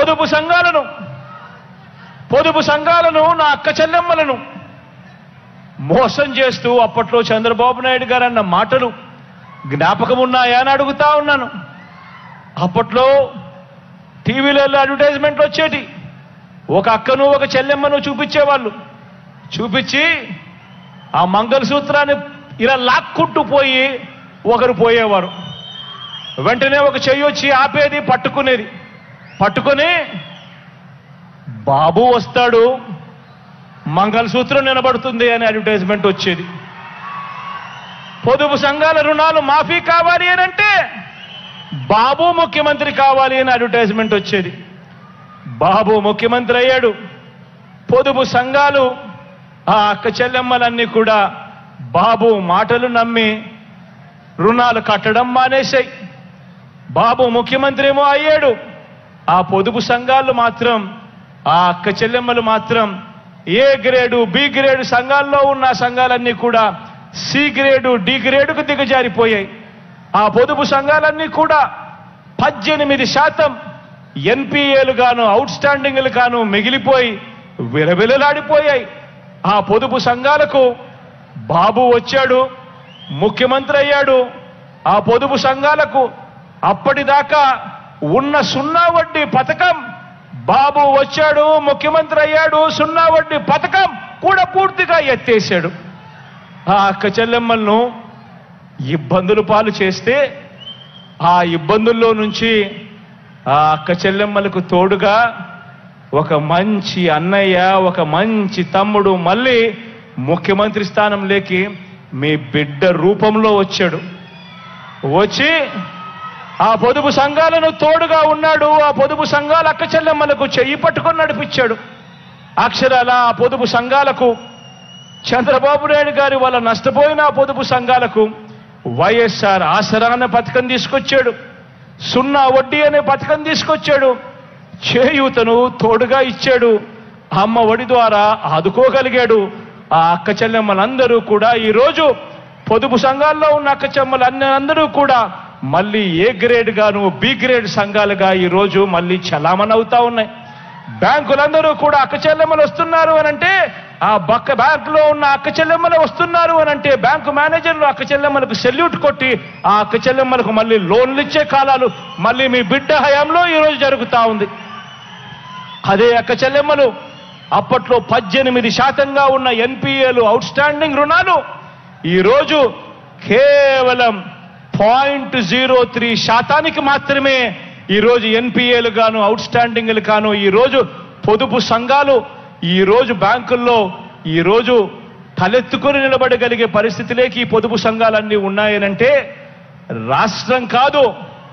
పొదుపు సంఘాలను పొదుపు సంఘాలను నా అక్క చెల్లెమ్మలను మోసం చేస్తూ అప్పట్లో చంద్రబాబు నాయుడు గారు అన్న మాటలు జ్ఞాపకం ఉన్నాయా అని అడుగుతా ఉన్నాను అప్పట్లో టీవీలలో అడ్వర్టైజ్మెంట్లు వచ్చేటి ఒక అక్కను ఒక చెల్లెమ్మను చూపించేవాళ్ళు చూపించి ఆ మంగళసూత్రాన్ని ఇలా లాక్కుంటూ పోయి ఒకరు పోయేవారు వెంటనే ఒక చెయ్యి వచ్చి ఆపేది పట్టుకునేది పట్టుకొని బాబు వస్తాడు మంగళసూత్రం నిలబడుతుంది అని అడ్వర్టైజ్మెంట్ వచ్చేది పొదుపు సంఘాల రుణాలు మాఫీ కావాలి అని అంటే బాబు ముఖ్యమంత్రి కావాలి అని అడ్వర్టైజ్మెంట్ వచ్చేది బాబు ముఖ్యమంత్రి అయ్యాడు పొదుపు సంఘాలు ఆ అక్క చెల్లెమ్మలన్నీ కూడా బాబు మాటలు నమ్మి రుణాలు కట్టడం మానేశాయి బాబు ముఖ్యమంత్రి ఏమో అయ్యాడు ఆ పొదుపు సంఘాలు మాత్రం ఆ అక్క చెల్లెమ్మలు మాత్రం ఏ గ్రేడు బి గ్రేడు సంఘాల్లో ఉన్న సంఘాలన్నీ కూడా సి గ్రేడు డి గ్రేడుకు దిగజారిపోయాయి ఆ పొదుపు సంఘాలన్నీ కూడా పద్దెనిమిది శాతం ఎన్పిఏలు గాను అవుట్ స్టాండింగ్లు గాను మిగిలిపోయి విలవిలలాడిపోయాయి ఆ పొదుపు సంఘాలకు బాబు వచ్చాడు ముఖ్యమంత్రి అయ్యాడు ఆ పొదుపు సంఘాలకు అప్పటిదాకా ఉన్న సున్నా వడ్డీ పథకం బాబు వచ్చాడు ముఖ్యమంత్రి అయ్యాడు సున్నా వడ్డీ పథకం కూడా పూర్తిగా ఎత్తేసాడు ఆ అక్క చెల్లెమ్మలను ఇబ్బందులు పాలు చేస్తే ఆ ఇబ్బందుల్లో నుంచి ఆ అక్క చెల్లెమ్మలకు తోడుగా ఒక మంచి అన్నయ్య ఒక మంచి తమ్ముడు మళ్ళీ ముఖ్యమంత్రి స్థానంలోకి మీ బిడ్డ రూపంలో వచ్చాడు వచ్చి ఆ పొదుపు సంఘాలను తోడుగా ఉన్నాడు ఆ పొదుపు సంఘాల అక్క చెల్లెమ్మలకు చెయ్యి పట్టుకొని నడిపించాడు అక్షరాల ఆ పొదుపు సంఘాలకు చంద్రబాబు నాయుడు గారి వల్ల నష్టపోయిన ఆ పొదుపు సంఘాలకు వైఎస్ఆర్ ఆసరా అనే పథకం తీసుకొచ్చాడు సున్నా వడ్డీ అనే పథకం తీసుకొచ్చాడు చేయూతను తోడుగా ఇచ్చాడు అమ్మ ఒడి ద్వారా ఆదుకోగలిగాడు ఆ అక్క చెల్లెమ్మలందరూ కూడా ఈరోజు పొదుపు సంఘాల్లో ఉన్న అక్క చెమ్మలు అన్ని అందరూ కూడా మళ్ళీ ఏ గ్రేడ్ గాను బి గ్రేడ్ సంఘాలుగా ఈరోజు మళ్ళీ చలామణి అవుతా ఉన్నాయి బ్యాంకులందరూ కూడా అక్క చెల్లెమ్మలు వస్తున్నారు అని అంటే ఆ బక్క బ్యాంకులో ఉన్న అక్క చెల్లెమ్మలు వస్తున్నారు అని అంటే బ్యాంకు మేనేజర్లు అక్క చెల్లెమ్మలకు సెల్యూట్ కొట్టి ఆ అక్క చెల్లెమ్మలకు మళ్ళీ లోన్లు ఇచ్చే కాలాలు మళ్ళీ మీ బిడ్డ హయాంలో ఈరోజు జరుగుతా ఉంది అదే అక్క చెల్లెమ్మలు అప్పట్లో పద్దెనిమిది శాతంగా ఉన్న ఎన్పిఏలు అవుట్ స్టాండింగ్ రుణాలు ఈరోజు కేవలం పాయింట్ జీరో త్రీ శాతానికి మాత్రమే ఈరోజు ఎన్పిఏలు గాను అవుట్ స్టాండింగ్లు గాను ఈరోజు పొదుపు సంఘాలు ఈరోజు బ్యాంకుల్లో ఈరోజు తలెత్తుకొని నిలబడగలిగే పరిస్థితిలోకి ఈ పొదుపు సంఘాలన్నీ ఉన్నాయనంటే రాష్ట్రం కాదు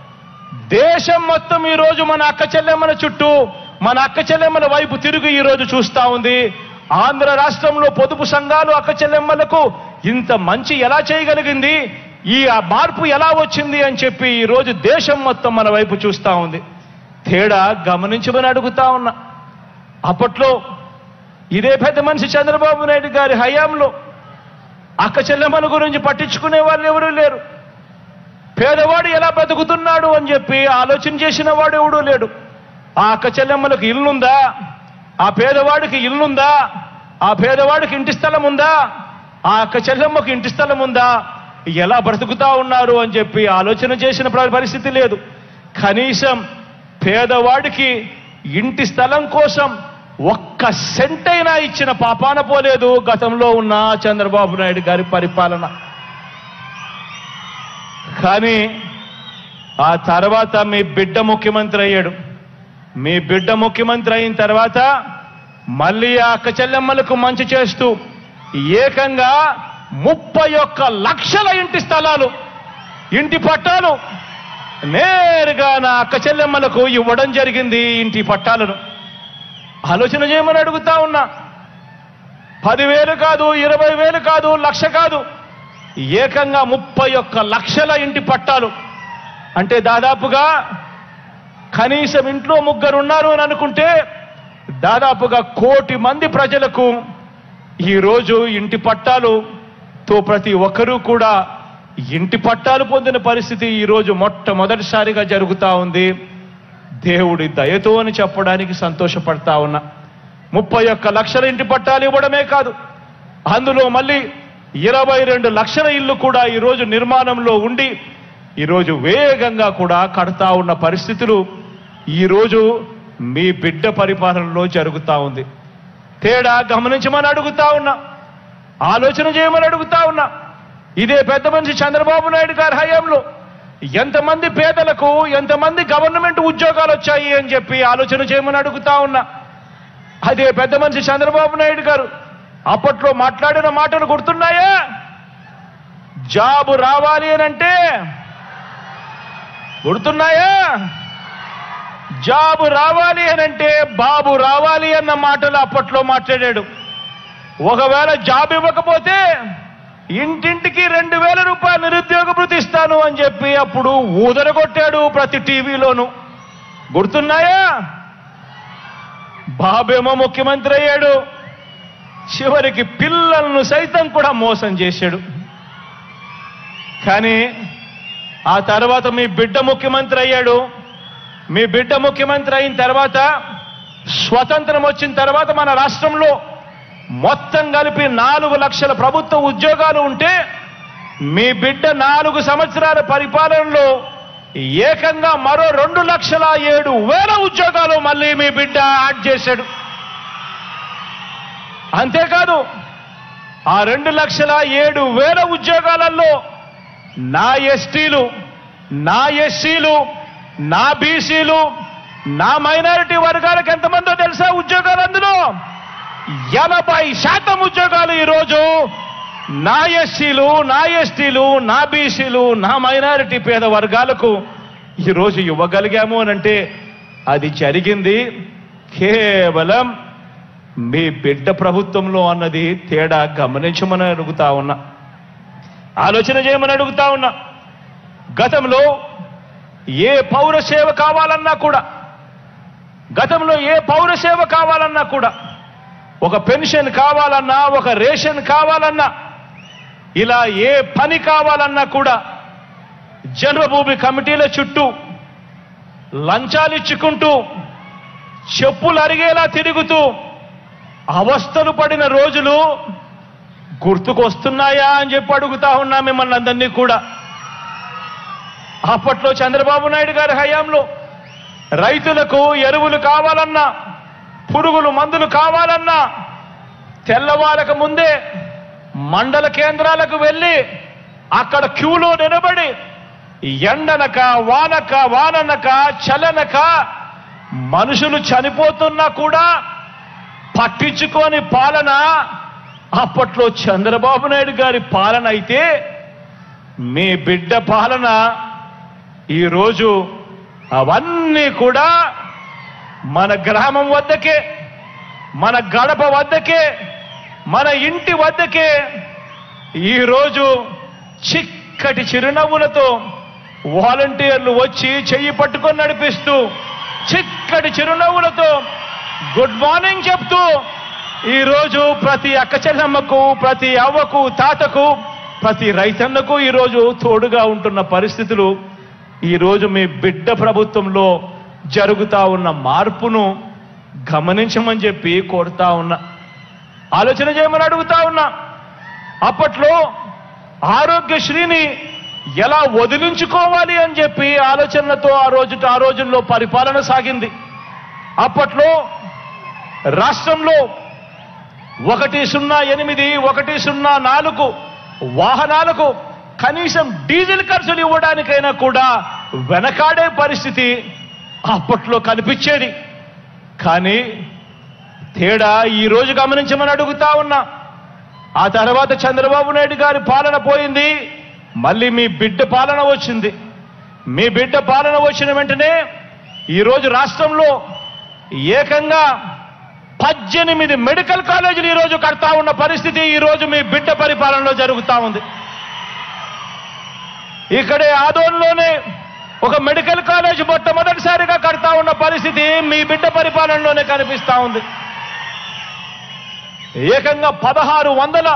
దేశం మొత్తం ఈ రోజు మన అక్క చెల్లెమ్మల చుట్టూ మన అక్క చెల్లెమ్మల వైపు తిరిగి ఈ రోజు చూస్తా ఉంది ఆంధ్ర రాష్ట్రంలో పొదుపు సంఘాలు అక్క చెల్లెమ్మలకు ఇంత మంచి ఎలా చేయగలిగింది ఈ ఆ మార్పు ఎలా వచ్చింది అని చెప్పి ఈ రోజు దేశం మొత్తం మన వైపు చూస్తా ఉంది తేడా గమనించమని అడుగుతా ఉన్నా అప్పట్లో ఇదే పెద్ద మనిషి చంద్రబాబు నాయుడు గారి హయాంలో అక్క చెల్లెమ్మల గురించి పట్టించుకునే వాళ్ళు ఎవరూ లేరు పేదవాడు ఎలా బతుకుతున్నాడు అని చెప్పి ఆలోచన చేసిన వాడు ఎవడూ లేడు ఆ అక్క చెల్లెమ్మలకు ఇల్లుందా ఆ పేదవాడికి ఇల్లుందా ఆ పేదవాడికి ఇంటి స్థలం ఉందా ఆ అక్క చెల్లెమ్మకు ఇంటి స్థలం ఉందా ఎలా బ్రతుకుతా ఉన్నారు అని చెప్పి ఆలోచన చేసిన ప్ర- పరిస్థితి లేదు కనీసం పేదవాడికి ఇంటి స్థలం కోసం ఒక్క సెంటైనా ఇచ్చిన పాపాన పోలేదు గతంలో ఉన్న చంద్రబాబు నాయుడు గారి పరిపాలన కానీ ఆ తర్వాత మీ బిడ్డ ముఖ్యమంత్రి అయ్యాడు మీ బిడ్డ ముఖ్యమంత్రి అయిన తర్వాత మళ్ళీ ఆ అక్క చెల్లెమ్మలకు మంచి చేస్తూ ఏకంగా ముప్పై ఒక్క లక్షల ఇంటి స్థలాలు ఇంటి పట్టాలు నేరుగా నా అక్క చెల్లెమ్మలకు ఇవ్వడం జరిగింది ఈ ఇంటి పట్టాలను ఆలోచన చేయమని అడుగుతా ఉన్నా పదివేలు కాదు ఇరవై వేలు కాదు లక్ష కాదు ఏకంగా ముప్పై ఒక్క లక్షల ఇంటి పట్టాలు అంటే దాదాపుగా కనీసం ఇంట్లో ముగ్గురు ఉన్నారు అని అనుకుంటే దాదాపుగా కోటి మంది ప్రజలకు ఈరోజు ఇంటి పట్టాలుతో ప్రతి ఒక్కరూ కూడా ఇంటి పట్టాలు పొందిన పరిస్థితి ఈరోజు మొట్టమొదటిసారిగా జరుగుతా ఉంది దేవుడి దయతో అని చెప్పడానికి సంతోషపడతా ఉన్నా ముప్పై ఒక్క లక్షల ఇంటి పట్టాలు ఇవ్వడమే కాదు అందులో మళ్ళీ ఇరవై రెండు లక్షల ఇల్లు కూడా ఈరోజు నిర్మాణంలో ఉండి ఈరోజు వేగంగా కూడా కడతా ఉన్న పరిస్థితులు ఈరోజు మీ బిడ్డ పరిపాలనలో జరుగుతా ఉంది తేడా గమనించమని అడుగుతా ఉన్నా ఆలోచన చేయమని అడుగుతా ఉన్నా ఇదే పెద్ద మనిషి చంద్రబాబు నాయుడు గారి హయాంలో ఎంతమంది పేదలకు ఎంతమంది గవర్నమెంట్ ఉద్యోగాలు వచ్చాయి అని చెప్పి ఆలోచన చేయమని అడుగుతా ఉన్నా అదే పెద్ద మనిషి చంద్రబాబు నాయుడు గారు అప్పట్లో మాట్లాడిన మాటలు గుర్తున్నాయా జాబు రావాలి అని అంటే గుర్తున్నాయా జాబు రావాలి అని అంటే బాబు రావాలి అన్న మాటలు అప్పట్లో మాట్లాడాడు ఒకవేళ జాబ్ ఇవ్వకపోతే ఇంటింటికి రెండు వేల రూపాయలు నిరుద్యోగ భృతి ఇస్తాను అని చెప్పి అప్పుడు ఊదరగొట్టాడు ప్రతి టీవీలోను గుర్తున్నాయా బాబేమో ముఖ్యమంత్రి అయ్యాడు చివరికి పిల్లలను సైతం కూడా మోసం చేశాడు కానీ ఆ తర్వాత మీ బిడ్డ ముఖ్యమంత్రి అయ్యాడు మీ బిడ్డ ముఖ్యమంత్రి అయిన తర్వాత స్వతంత్రం వచ్చిన తర్వాత మన రాష్ట్రంలో మొత్తం కలిపి నాలుగు లక్షల ప్రభుత్వ ఉద్యోగాలు ఉంటే మీ బిడ్డ నాలుగు సంవత్సరాల పరిపాలనలో ఏకంగా మరో రెండు లక్షల ఏడు వేల ఉద్యోగాలు మళ్ళీ మీ బిడ్డ యాడ్ చేశాడు అంతేకాదు ఆ రెండు లక్షల ఏడు వేల ఉద్యోగాలలో నా ఎస్టీలు నా ఎస్సీలు నా బీసీలు నా మైనారిటీ వర్గాలకు ఎంతమందో తెలుసా ఉద్యోగాలు అందులో ఎనభై శాతం ఉద్యోగాలు ఈరోజు నా ఎస్సీలు నా ఎస్టీలు నా బీసీలు నా మైనారిటీ పేద వర్గాలకు ఈరోజు ఇవ్వగలిగాము అనంటే అది జరిగింది కేవలం మీ బిడ్డ ప్రభుత్వంలో అన్నది తేడా గమనించమని అడుగుతా ఉన్నా ఆలోచన చేయమని అడుగుతా ఉన్నా గతంలో ఏ పౌర సేవ కావాలన్నా కూడా గతంలో ఏ పౌర సేవ కావాలన్నా కూడా ఒక పెన్షన్ కావాలన్నా ఒక రేషన్ కావాలన్నా ఇలా ఏ పని కావాలన్నా కూడా జన్మభూమి కమిటీల చుట్టూ లంచాలిచ్చుకుంటూ చెప్పులు అరిగేలా తిరుగుతూ అవస్థలు పడిన రోజులు గుర్తుకొస్తున్నాయా అని చెప్పి అడుగుతా ఉన్నా మిమ్మల్ని అందరినీ కూడా అప్పట్లో చంద్రబాబు నాయుడు గారి హయాంలో రైతులకు ఎరువులు కావాలన్నా పురుగులు మందులు కావాలన్నా తెల్లవారక ముందే మండల కేంద్రాలకు వెళ్ళి అక్కడ క్యూలో నిలబడి ఎండనక వానక వాననక చలనక మనుషులు చనిపోతున్నా కూడా పట్టించుకొని పాలన అప్పట్లో చంద్రబాబు నాయుడు గారి పాలన అయితే మీ బిడ్డ పాలన ఈరోజు అవన్నీ కూడా మన గ్రామం వద్దకే మన గడప వద్దకే మన ఇంటి వద్దకే ఈరోజు చిక్కటి చిరునవ్వులతో వాలంటీర్లు వచ్చి చెయ్యి పట్టుకొని నడిపిస్తూ చిక్కటి చిరునవ్వులతో గుడ్ మార్నింగ్ చెప్తూ ఈరోజు ప్రతి అక్క చెల్లమ్మకు ప్రతి అవ్వకు తాతకు ప్రతి రైతన్నకు ఈరోజు తోడుగా ఉంటున్న పరిస్థితులు ఈరోజు మీ బిడ్డ ప్రభుత్వంలో జరుగుతా ఉన్న మార్పును గమనించమని చెప్పి కోరుతా ఉన్నా ఆలోచన చేయమని అడుగుతా ఉన్నా అప్పట్లో ఆరోగ్యశ్రీని ఎలా వదిలించుకోవాలి అని చెప్పి ఆలోచనలతో ఆ రోజు ఆ రోజుల్లో పరిపాలన సాగింది అప్పట్లో రాష్ట్రంలో ఒకటి సున్నా ఎనిమిది ఒకటి సున్నా నాలుగు వాహనాలకు కనీసం డీజిల్ ఖర్చులు ఇవ్వడానికైనా కూడా వెనకాడే పరిస్థితి అప్పట్లో కనిపించేది కానీ తేడా ఈ రోజు గమనించమని అడుగుతా ఉన్నా ఆ తర్వాత చంద్రబాబు నాయుడు గారి పాలన పోయింది మళ్ళీ మీ బిడ్డ పాలన వచ్చింది మీ బిడ్డ పాలన వచ్చిన వెంటనే ఈరోజు రాష్ట్రంలో ఏకంగా పద్దెనిమిది మెడికల్ కాలేజీలు ఈరోజు కడతా ఉన్న పరిస్థితి ఈరోజు మీ బిడ్డ పరిపాలనలో జరుగుతా ఉంది ఇక్కడే ఆదోన్లోనే ఒక మెడికల్ కాలేజ్ మొట్టమొదటిసారిగా కడతా ఉన్న పరిస్థితి మీ బిడ్డ పరిపాలనలోనే కనిపిస్తా ఉంది ఏకంగా పదహారు వందల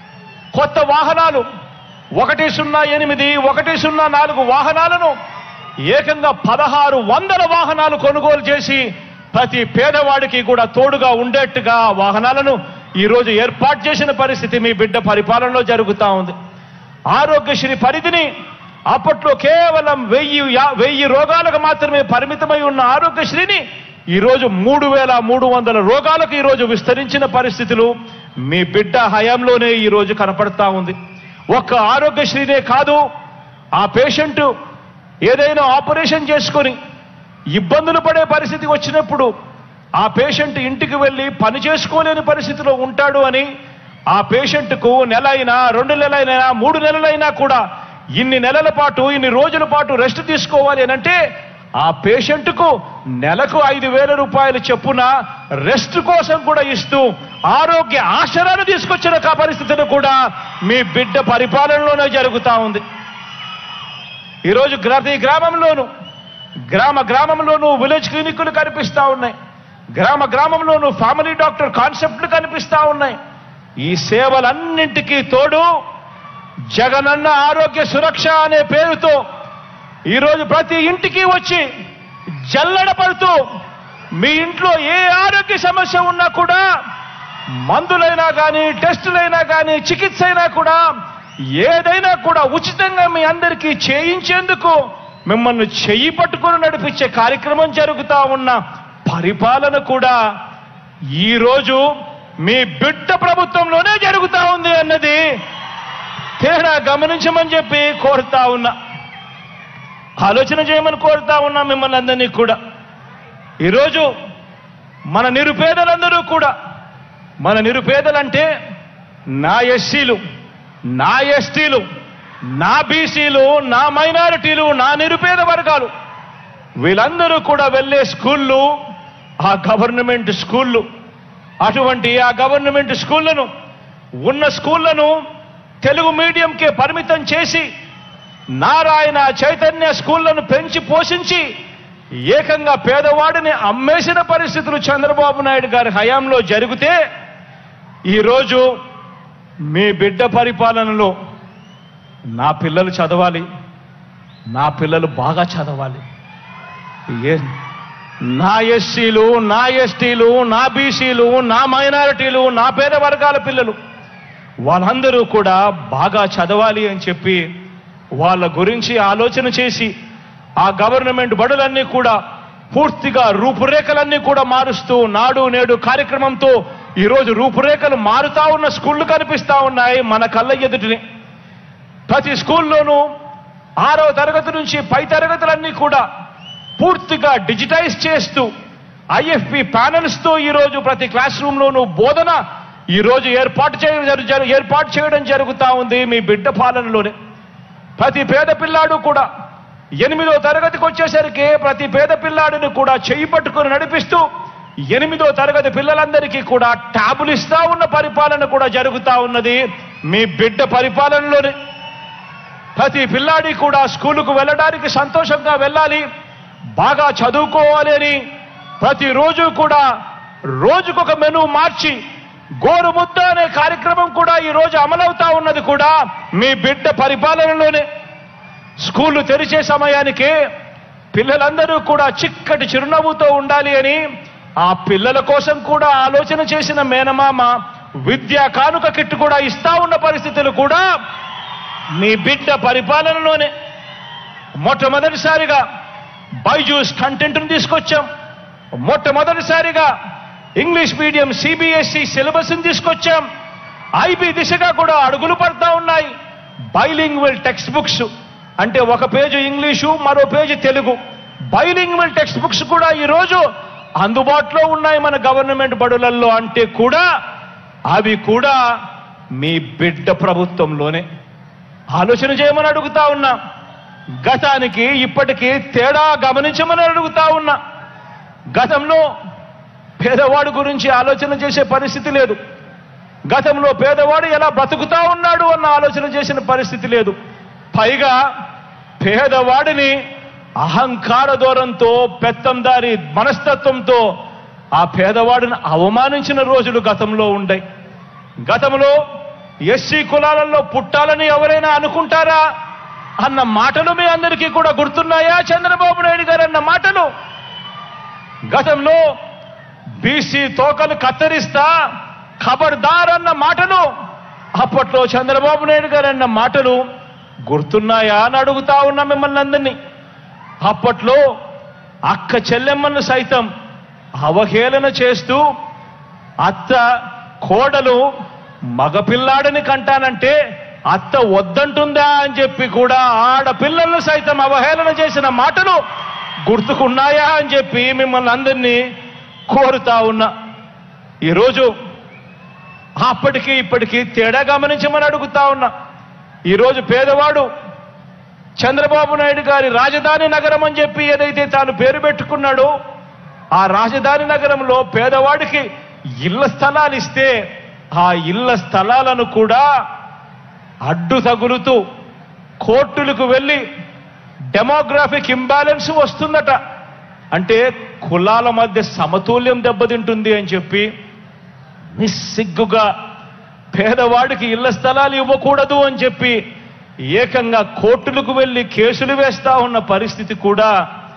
కొత్త వాహనాలు ఒకటి సున్నా ఎనిమిది ఒకటి సున్నా నాలుగు వాహనాలను ఏకంగా పదహారు వందల వాహనాలు కొనుగోలు చేసి ప్రతి పేదవాడికి కూడా తోడుగా ఉండేట్టుగా ఆ వాహనాలను ఈరోజు ఏర్పాటు చేసిన పరిస్థితి మీ బిడ్డ పరిపాలనలో జరుగుతూ ఉంది ఆరోగ్యశ్రీ పరిధిని అప్పట్లో కేవలం వెయ్యి యా- వెయ్యి రోగాలకు మాత్రమే పరిమితమై ఉన్న ఆరోగ్యశ్రీని ఈరోజు మూడు వేల మూడు వందల రోగాలకు ఈరోజు విస్తరించిన పరిస్థితులు మీ బిడ్డ హయాంలోనే ఈరోజు కనపడతా ఉంది ఒక్క ఆరోగ్యశ్రీనే కాదు ఆ పేషెంట్ ఏదైనా ఆపరేషన్ చేసుకొని ఇబ్బందులు పడే పరిస్థితి వచ్చినప్పుడు ఆ పేషెంట్ ఇంటికి వెళ్ళి పని చేసుకోలేని పరిస్థితిలో ఉంటాడు అని ఆ పేషెంట్కు నెల అయినా రెండు నెలలైనా మూడు నెలలైనా కూడా ఇన్ని నెలల పాటు ఇన్ని రోజుల పాటు రెస్ట్ తీసుకోవాలి అని అంటే ఆ పేషెంట్కు నెలకు ఐదు వేల రూపాయలు చెప్పున రెస్ట్ కోసం కూడా ఇస్తూ ఆరోగ్య ఆశరాలు తీసుకొచ్చిన కా పరిస్థితిని కూడా మీ బిడ్డ పరిపాలనలోనే జరుగుతా ఉంది ఈరోజు ప్రతి గ్రామంలోనూ గ్రామ గ్రామంలోనూ విలేజ్ క్లినిక్లు కనిపిస్తా ఉన్నాయి గ్రామ గ్రామంలోనూ ఫ్యామిలీ డాక్టర్ కాన్సెప్ట్లు కనిపిస్తా ఉన్నాయి ఈ సేవలన్నింటికీ తోడు జగనన్న ఆరోగ్య సురక్ష అనే పేరుతో ఈరోజు ప్రతి ఇంటికి వచ్చి జల్లడ పడుతూ మీ ఇంట్లో ఏ ఆరోగ్య సమస్య ఉన్నా కూడా మందులైనా కానీ టెస్టులైనా కానీ చికిత్స అయినా కూడా ఏదైనా కూడా ఉచితంగా మీ అందరికీ చేయించేందుకు మిమ్మల్ని చెయ్యి పట్టుకుని నడిపించే కార్యక్రమం జరుగుతా ఉన్న పరిపాలన కూడా ఈరోజు మీ బిడ్డ ప్రభుత్వంలోనే జరుగుతా ఉంది అన్నది తేడా గమనించమని చెప్పి కోరుతా ఉన్నా ఆలోచన చేయమని కోరుతా ఉన్నా మిమ్మల్ని అందరినీ కూడా ఈరోజు మన నిరుపేదలందరూ కూడా మన నిరుపేదలంటే నా ఎస్సీలు నా ఎస్టీలు నా బీసీలు నా మైనారిటీలు నా నిరుపేద వర్గాలు వీళ్ళందరూ కూడా వెళ్ళే స్కూళ్ళు ఆ గవర్నమెంట్ స్కూళ్ళు అటువంటి ఆ గవర్నమెంట్ స్కూళ్లను ఉన్న స్కూళ్లను తెలుగు మీడియంకే పరిమితం చేసి నారాయణ చైతన్య స్కూళ్లను పెంచి పోషించి ఏకంగా పేదవాడిని అమ్మేసిన పరిస్థితులు చంద్రబాబు నాయుడు గారి హయాంలో జరిగితే ఈరోజు మీ బిడ్డ పరిపాలనలో నా పిల్లలు చదవాలి నా పిల్లలు బాగా చదవాలి ఏ నా ఎస్సీలు నా ఎస్టీలు నా బీసీలు నా మైనారిటీలు నా పేద వర్గాల పిల్లలు వాళ్ళందరూ కూడా బాగా చదవాలి అని చెప్పి వాళ్ళ గురించి ఆలోచన చేసి ఆ గవర్నమెంట్ బడులన్నీ కూడా పూర్తిగా రూపురేఖలన్నీ కూడా మారుస్తూ నాడు నేడు కార్యక్రమంతో ఈరోజు రూపురేఖలు మారుతా ఉన్న స్కూళ్ళు కనిపిస్తా ఉన్నాయి మన కళ్ళ ఎదుటిని ప్రతి స్కూల్లోనూ ఆరవ తరగతి నుంచి పై తరగతులన్నీ కూడా పూర్తిగా డిజిటైజ్ చేస్తూ ఐఎఫ్పి ప్యానల్స్ తో ఈరోజు ప్రతి క్లాస్ రూమ్ లోనూ బోధన ఈ రోజు ఏర్పాటు చేయడం జరు- జరు- ఏర్పాటు చేయడం జరుగుతా ఉంది మీ బిడ్డ పాలనలోనే ప్రతి పేద పిల్లాడు కూడా ఎనిమిదో తరగతికి వచ్చేసరికి ప్రతి పేద పిల్లాడిని కూడా చెయ్యి పట్టుకొని నడిపిస్తూ ఎనిమిదో తరగతి పిల్లలందరికీ కూడా ట్యాబులు ఇస్తా ఉన్న పరిపాలన కూడా జరుగుతా ఉన్నది మీ బిడ్డ పరిపాలనలోనే ప్రతి పిల్లాడి కూడా స్కూలుకు వెళ్ళడానికి సంతోషంగా వెళ్ళాలి బాగా చదువుకోవాలి అని ప్రతిరోజు కూడా రోజుకొక మెనూ మార్చి గోరుముద్ద అనే కార్యక్రమం కూడా ఈ రోజు అమలవుతా ఉన్నది కూడా మీ బిడ్డ పరిపాలనలోనే స్కూళ్లు తెరిచే సమయానికి పిల్లలందరూ కూడా చిక్కటి చిరునవ్వుతో ఉండాలి అని ఆ పిల్లల కోసం కూడా ఆలోచన చేసిన మేనమామ విద్యా కానుక కిట్టు కూడా ఇస్తా ఉన్న పరిస్థితులు కూడా మీ బిడ్డ పరిపాలనలోనే మొట్టమొదటిసారిగా బైజూస్ కంటెంట్ను తీసుకొచ్చాం మొట్టమొదటిసారిగా ఇంగ్లీష్ మీడియం సిబిఎస్ఈ సిలబస్ని తీసుకొచ్చాం ఐబీ దిశగా కూడా అడుగులు పడతా ఉన్నాయి బైలింగ్వల్ టెక్స్ట్ బుక్స్ అంటే ఒక పేజీ ఇంగ్లీషు మరో page Telugu bilingual text books కూడా ఈరోజు అందుబాటులో ఉన్నాయి మన గవర్నమెంట్ బడులల్లో అంటే కూడా అవి కూడా మీ బిడ్డ ప్రభుత్వంలోనే ఆలోచన చేయమని అడుగుతా ఉన్నా గతానికి ఇప్పటికీ తేడా గమనించమని అడుగుతా ఉన్నా గతంలో పేదవాడు గురించి ఆలోచన చేసే పరిస్థితి లేదు గతంలో పేదవాడు ఎలా బ్రతుకుతా ఉన్నాడు అన్న ఆలోచన చేసిన పరిస్థితి లేదు పైగా పేదవాడిని అహంకార దూరంతో పెత్తందారి మనస్తత్వంతో ఆ పేదవాడిని అవమానించిన రోజులు గతంలో ఉండాయి గతంలో ఎస్సీ కులాలలో పుట్టాలని ఎవరైనా అనుకుంటారా అన్న మాటలు మీ అందరికీ కూడా గుర్తున్నాయా చంద్రబాబు నాయుడు గారు అన్న మాటలు గతంలో బీసీ తోకలు కత్తిరిస్తా ఖబర్దార్ అన్న మాటలు అప్పట్లో చంద్రబాబు నాయుడు గారు అన్న మాటలు గుర్తున్నాయా అని అడుగుతా ఉన్నా మిమ్మల్ని అందరినీ అప్పట్లో అక్క చెల్లెమ్మను సైతం అవహేళన చేస్తూ అత్త కోడలు మగపిల్లాడని కంటానంటే అత్త వద్దంటుందా అని చెప్పి కూడా ఆడపిల్లలను సైతం అవహేళన చేసిన మాటలు గుర్తుకున్నాయా అని చెప్పి మిమ్మల్ని అందరినీ కోరుతా ఉన్నా ఈరోజు అప్పటికి ఇప్పటికీ తేడా గమనించమని అడుగుతా ఉన్నా ఈరోజు పేదవాడు చంద్రబాబు నాయుడు గారి రాజధాని నగరం అని చెప్పి ఏదైతే తాను పేరు పెట్టుకున్నాడో ఆ రాజధాని నగరంలో పేదవాడికి ఇళ్ల స్థలాలు ఇస్తే ఆ ఇళ్ల స్థలాలను కూడా అడ్డు తగులుతూ కోర్టులకు వెళ్ళి డెమోగ్రాఫిక్ ఇంబ్యాలెన్స్ వస్తుందట అంటే కులాల మధ్య సమతుల్యం దెబ్బతింటుంది అని చెప్పి నిస్సిగ్గుగా పేదవాడికి ఇళ్ల స్థలాలు ఇవ్వకూడదు అని చెప్పి ఏకంగా కోర్టులకు వెళ్ళి కేసులు వేస్తా ఉన్న పరిస్థితి కూడా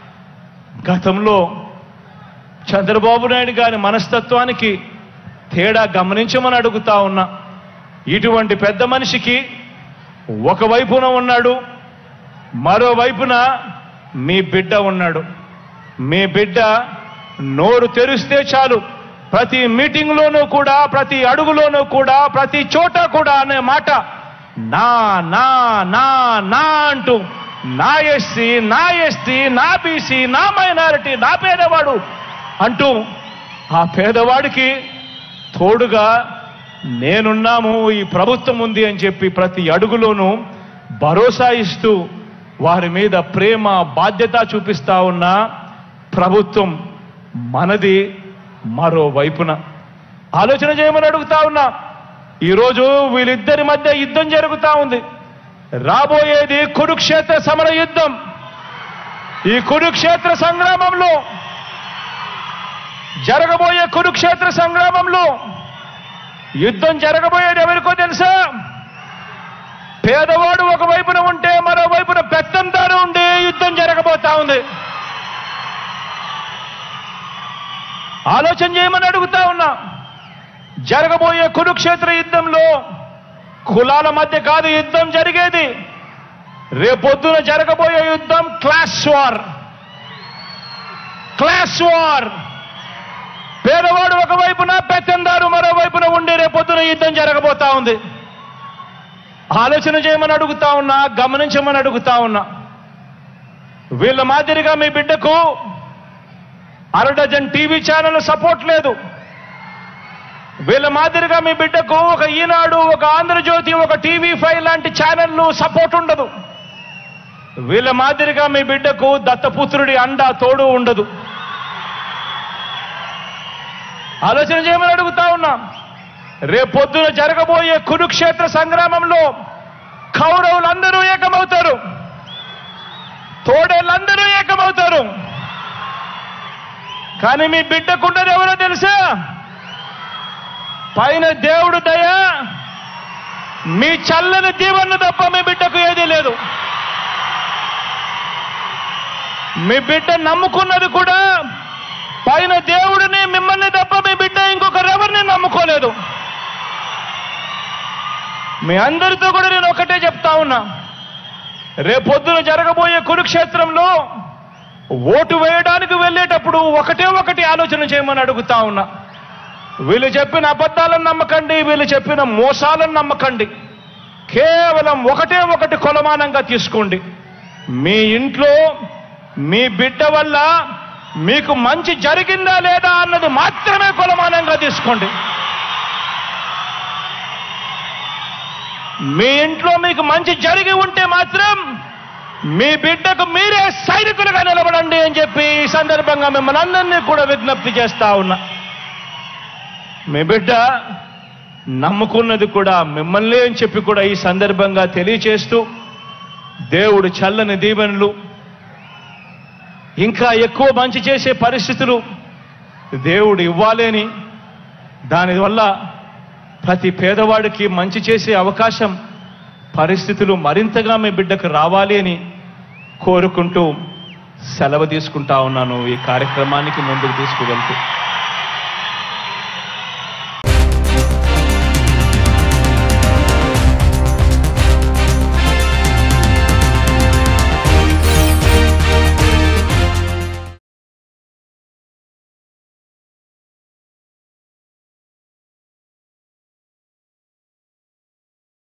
గతంలో చంద్రబాబు నాయుడు గారి మనస్తత్వానికి తేడా గమనించమని అడుగుతా ఉన్నా ఇటువంటి పెద్ద మనిషికి ఒకవైపున ఉన్నాడు మరోవైపున మీ బిడ్డ ఉన్నాడు మీ బిడ్డ నోరు తెరిస్తే చాలు ప్రతి మీటింగ్లోనూ కూడా ప్రతి అడుగులోనూ కూడా ప్రతి చోట కూడా అనే మాట నా నా నా నా అంటూ నా ఎస్సీ నా ఎస్టీ నా బీసీ నా మైనారిటీ నా పేదవాడు అంటూ ఆ పేదవాడికి తోడుగా నేనున్నాము ఈ ప్రభుత్వం ఉంది అని చెప్పి ప్రతి అడుగులోనూ భరోసా ఇస్తూ వారి మీద ప్రేమ బాధ్యత చూపిస్తా ఉన్న ప్రభుత్వం మనది మరో వైపున ఆలోచన చేయమని అడుగుతా ఉన్నా ఈరోజు వీళ్ళిద్దరి మధ్య యుద్ధం జరుగుతా ఉంది రాబోయేది కురుక్షేత్ర సమర యుద్ధం ఈ కురుక్షేత్ర సంగ్రామంలో జరగబోయే కురుక్షేత్ర సంగ్రామంలో యుద్ధం జరగబోయేది ఎవరికో తెలుసా పేదవాడు ఒక వైపున ఉంటే మరో వైపున పెత్తందారు ఉండి యుద్ధం జరగబోతా ఉంది ఆలోచన చేయమని అడుగుతా ఉన్నా జరగబోయే కురుక్షేత్ర యుద్ధంలో కులాల మధ్య కాదు యుద్ధం జరిగేది రేపొద్దున జరగబోయే యుద్ధం క్లాస్ వార్ క్లాస్ వార్ పేదవాడు ఒకవైపున పెత్తందారు మరోవైపున ఉండి రేపొద్దున యుద్ధం జరగబోతా ఉంది ఆలోచన చేయమని అడుగుతా ఉన్నా గమనించమని అడుగుతా ఉన్నా వీళ్ళ మాదిరిగా మీ బిడ్డకు అర డజన్ టీవీ ఛానల్ సపోర్ట్ లేదు వీళ్ళ మాదిరిగా మీ బిడ్డకు ఒక ఈనాడు ఒక ఆంధ్రజ్యోతి ఒక టీవీ ఫైవ్ లాంటి ఛానళ్ళు సపోర్ట్ ఉండదు వీళ్ళ మాదిరిగా మీ బిడ్డకు దత్తపుత్రుడి అండ తోడు ఉండదు ఆలోచన చేయమని అడుగుతా ఉన్నా రేపొద్దున జరగబోయే కురుక్షేత్ర సంగ్రామంలో కౌరవులందరూ ఏకమవుతారు తోడేళ్ళందరూ ఏకమవుతారు కానీ మీ బిడ్డకున్నది ఎవరో తెలుసా పైన దేవుడు దయ మీ చల్లని దీవెన తప్ప మీ బిడ్డకు ఏదీ లేదు మీ బిడ్డ నమ్ముకున్నది కూడా పైన దేవుడిని మిమ్మల్ని తప్ప మీ బిడ్డ ఇంకొకరెవరిని నమ్ముకోలేదు మీ అందరితో కూడా నేను ఒకటే చెప్తా ఉన్నా రేపొద్దున జరగబోయే కురుక్షేత్రంలో ఓటు వేయడానికి వెళ్ళేటప్పుడు ఒకటే ఒకటి ఆలోచన చేయమని అడుగుతా ఉన్నా వీళ్ళు చెప్పిన అబద్ధాలను నమ్మకండి వీళ్ళు చెప్పిన మోసాలను నమ్మకండి కేవలం ఒకటే ఒకటి కొలమానంగా తీసుకోండి మీ ఇంట్లో మీ బిడ్డ వల్ల మీకు మంచి జరిగిందా లేదా అన్నది మాత్రమే కొలమానంగా తీసుకోండి మీ ఇంట్లో మీకు మంచి జరిగి ఉంటే మాత్రం మీ బిడ్డకు మీరే సైనికులుగా నిలబడండి అని చెప్పి ఈ సందర్భంగా మిమ్మల్ని అందరినీ కూడా విజ్ఞప్తి చేస్తా ఉన్నా మీ బిడ్డ నమ్ముకున్నది కూడా మిమ్మల్ని అని చెప్పి కూడా ఈ సందర్భంగా తెలియచేస్తూ దేవుడు చల్లని దీవెనలు ఇంకా ఎక్కువ మంచి చేసే పరిస్థితులు దేవుడు ఇవ్వాలని దానివల్ల ప్రతి పేదవాడికి మంచి చేసే అవకాశం పరిస్థితులు మరింతగా మీ బిడ్డకు రావాలి అని కోరుకుంటూ సెలవు తీసుకుంటా ఉన్నాను ఈ కార్యక్రమానికి ముందుకు తీసుకువెళ్తూ